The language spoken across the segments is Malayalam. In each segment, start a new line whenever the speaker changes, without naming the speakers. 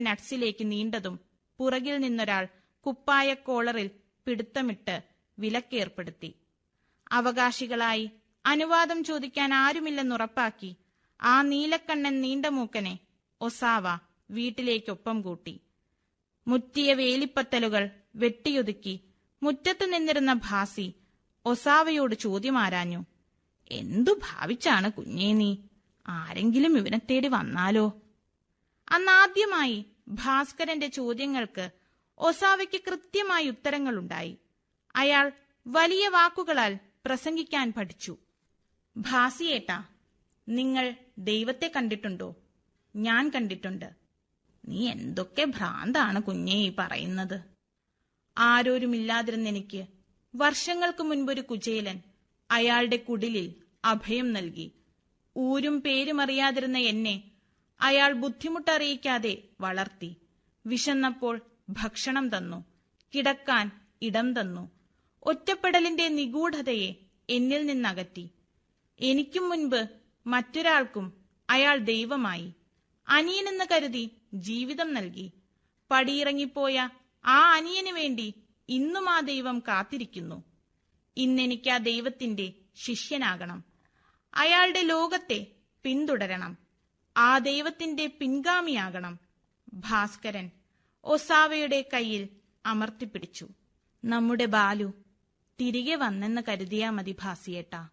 നട്സിലേക്ക് നീണ്ടതും പുറകിൽ നിന്നൊരാൾ കുപ്പായ കോളറിൽ പിടുത്തമിട്ട് വിലക്കേർപ്പെടുത്തി അവകാശികളായി അനുവാദം ചോദിക്കാൻ ആരുമില്ലെന്നുറപ്പാക്കി ആ നീലക്കണ്ണൻ നീണ്ടമൂക്കനെ ഒസാവ വീട്ടിലേക്കൊപ്പം കൂട്ടി മുറ്റിയ വേലിപ്പത്തലുകൾ വെട്ടിയൊതുക്കി മുറ്റത്ത് നിന്നിരുന്ന ഭാസി ഒസാവയോട് ചോദ്യമാരാഞ്ഞു എന്തു ഭാവിച്ചാണ് കുഞ്ഞേ നീ ആരെങ്കിലും ഇവനെ തേടി വന്നാലോ അന്നാദ്യമായി ഭാസ്കരന്റെ ചോദ്യങ്ങൾക്ക് ഒസാവയ്ക്ക് കൃത്യമായി ഉത്തരങ്ങളുണ്ടായി അയാൾ വലിയ വാക്കുകളാൽ പ്രസംഗിക്കാൻ പഠിച്ചു ഭാസിയേട്ടാ നിങ്ങൾ ദൈവത്തെ കണ്ടിട്ടുണ്ടോ ഞാൻ കണ്ടിട്ടുണ്ട് നീ എന്തൊക്കെ ഭ്രാന്താണ് കുഞ്ഞേ ഈ പറയുന്നത് ആരോരുമില്ലാതിരുന്ന എനിക്ക് വർഷങ്ങൾക്ക് മുൻപൊരു കുചേലൻ അയാളുടെ കുടിലിൽ അഭയം നൽകി ഊരും പേരുമറിയാതിരുന്ന എന്നെ അയാൾ ബുദ്ധിമുട്ടറിയിക്കാതെ വളർത്തി വിശന്നപ്പോൾ ഭക്ഷണം തന്നു കിടക്കാൻ ഇടം തന്നു ഒറ്റപ്പെടലിന്റെ നിഗൂഢതയെ എന്നിൽ നിന്നകറ്റി എനിക്കും മുൻപ് മറ്റൊരാൾക്കും അയാൾ ദൈവമായി അനിയനെന്ന് കരുതി ജീവിതം നൽകി പടിയിറങ്ങിപ്പോയ ആ അനിയന് വേണ്ടി ഇന്നും ആ ദൈവം കാത്തിരിക്കുന്നു ഇന്നെനിക്ക് ആ ദൈവത്തിന്റെ ശിഷ്യനാകണം അയാളുടെ ലോകത്തെ പിന്തുടരണം ആ ദൈവത്തിന്റെ പിൻഗാമിയാകണം ഭാസ്കരൻ ഒസാവയുടെ കയ്യിൽ അമർത്തിപ്പിടിച്ചു നമ്മുടെ ബാലു തിരികെ വന്നെന്ന് കരുതിയാ മതി ഭാസിയേട്ടാ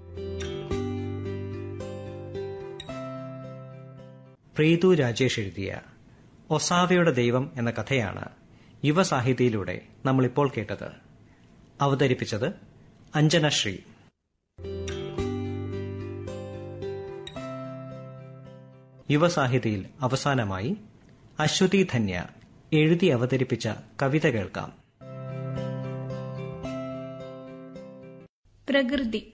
പ്രീതു രാജേഷ് എഴുതിയ ഒസാവയുടെ ദൈവം എന്ന കഥയാണ് യുവസാഹിതിയിലൂടെ നമ്മളിപ്പോൾ കേട്ടത് അവതരിപ്പിച്ചത് അഞ്ജന ശ്രീ യുവസാഹിതിയിൽ അവസാനമായി അശ്വതി ധന്യ എഴുതി അവതരിപ്പിച്ച കവിത കേൾക്കാം
പ്രകൃതി